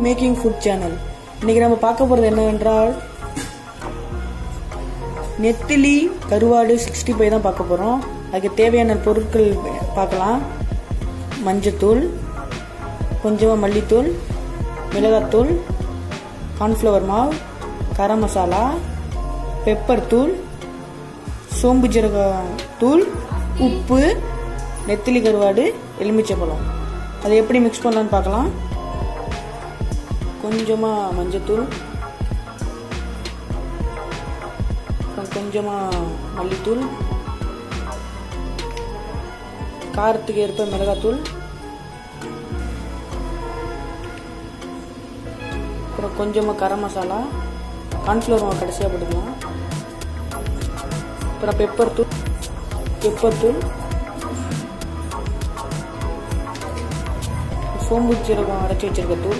making food channel இன்னைக்கு நம்ம பார்க்க போகிறது என்னவென்றால் நெத்திலி கருவாடு சிக்ஸ்டி ஃபைவ் தான் பார்க்க போகிறோம் அதுக்கு தேவையான பொருட்கள் பார்க்கலாம் மஞ்சத்தூள் கொஞ்சமாக மல்லித்தூள் மிளகாத்தூள் கார்ன்ஃப்ளவர் மாவு கரம் மசாலா பெப்பர் தூள் சோம்பு ஜீரக தூள் உப்பு நெத்திலி கருவாடு எலுமிச்சை பழம் அதை எப்படி மிக்ஸ் பண்ணலான்னு பார்க்கலாம் கொஞ்சமாக மஞ்சத்தூள் அப்புறம் கொஞ்சமாக மல்லித்தூள் காரத்துக்கு ஏற்ப மிளகாத்தூள் அப்புறம் கொஞ்சமாக கரம் மசாலா கார்ன்ஃப்ளவர் மாவு கடைசியாக போட்டுக்கலாம் அப்புறம் பெப்பர் தூள் பெப்பர் தூள் சோம்பு சீரகம் அரைச்சி வச்சிருக்க தூள்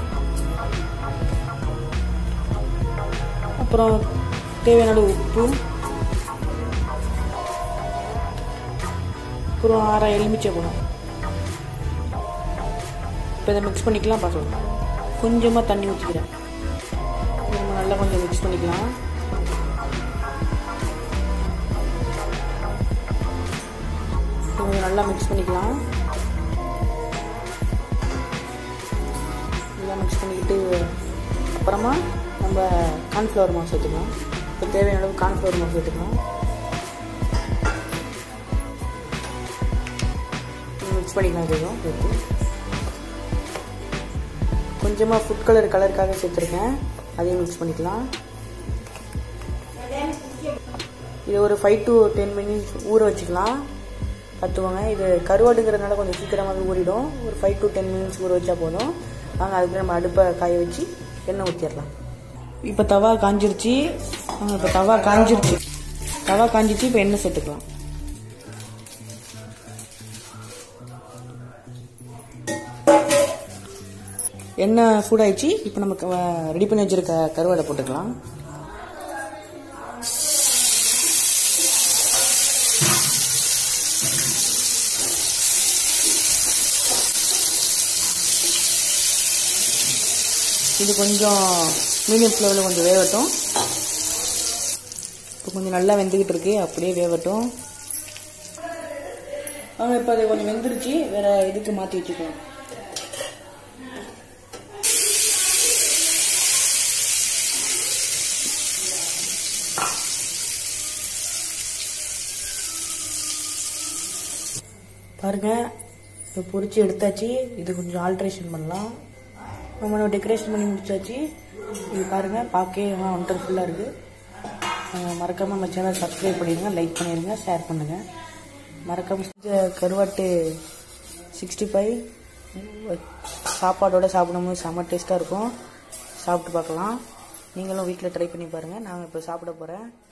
அப்புறம் தேவையான அளவு உப்பு அப்புறம் அரை எலுமிச்சை பழம் இப்போ இதை மிக்ஸ் பண்ணிக்கலாம் பார்க்கலாம் கொஞ்சமாக தண்ணி ஊற்றிக்கிறேன் நம்ம நல்லா கொஞ்சம் மிக்ஸ் பண்ணிக்கலாம் கொஞ்சம் நல்லா மிக்ஸ் பண்ணிக்கலாம் நல்லா மிக்ஸ் பண்ணிக்கிட்டு அப்புறமா நம்ம கார்ன்ஃப்ளவர் மாவு சேர்த்துக்கலாம் இப்போ தேவையான அளவு கார்ன்ஃப்ளவர் மாவு சேர்த்துக்கலாம் மிக்ஸ் பண்ணிக்கலாம் இதையும் சேர்த்து கொஞ்சமாக ஃபுட் கலர் கலருக்காக சேர்த்துருக்கேன் அதையும் மிக்ஸ் பண்ணிக்கலாம் இது ஒரு ஃபைவ் டு டென் மினிட்ஸ் ஊற வச்சுக்கலாம் பார்த்துக்கோங்க இது கருவாடுங்கிறதுனால கொஞ்சம் சீக்கிரமாகவே ஊறிடும் ஒரு ஃபைவ் டு டென் மினிட்ஸ் ஊற வச்சா போதும் வாங்க அதுக்கு நம்ம அடுப்பை காய வச்சு எண்ணெய் ஊற்றிடலாம் இப்போ தவா காஞ்சிருச்சு இப்போ தவா காஞ்சிருச்சு தவா காஞ்சிச்சு இப்போ எண்ணெய் சேர்த்துக்கலாம் எண்ணெய் சூடாயிடுச்சு இப்போ நம்ம ரெடி பண்ணி வச்சிருக்க கருவாடை போட்டுக்கலாம் இது கொஞ்சம் மீடியம் ஃப்ளேவில் கொஞ்சம் வேகட்டும் இப்போ கொஞ்சம் நல்லா வெந்துக்கிட்டு இருக்கு அப்படியே வேகட்டும் வாங்க இப்போ அது கொஞ்சம் வெந்துருச்சு வேற இதுக்கு மாற்றி வச்சுக்கலாம் பாருங்க இப்போ பொரிச்சு எடுத்தாச்சு இது கொஞ்சம் ஆல்ட்ரேஷன் பண்ணலாம் நம்ம டெக்கரேஷன் பண்ணி முடிச்சாச்சு இது பாருங்க பார்க்கவே ஒண்டர்ஃபுல்லாக இருக்கு மறக்காம நம்ம சேனல் சப்ஸ்கிரைப் பண்ணிடுங்க லைக் பண்ணிடுங்க ஷேர் பண்ணுங்க மறக்காம செஞ்ச கருவாட்டு சிக்ஸ்டி ஃபைவ் சாப்பாடோட சாப்பிடும்போது செம்ம டேஸ்ட்டாக இருக்கும் சாப்பிட்டு பார்க்கலாம் நீங்களும் வீட்டில் ட்ரை பண்ணி பாருங்கள் நாங்கள் இப்போ சாப்பிட போகிறேன்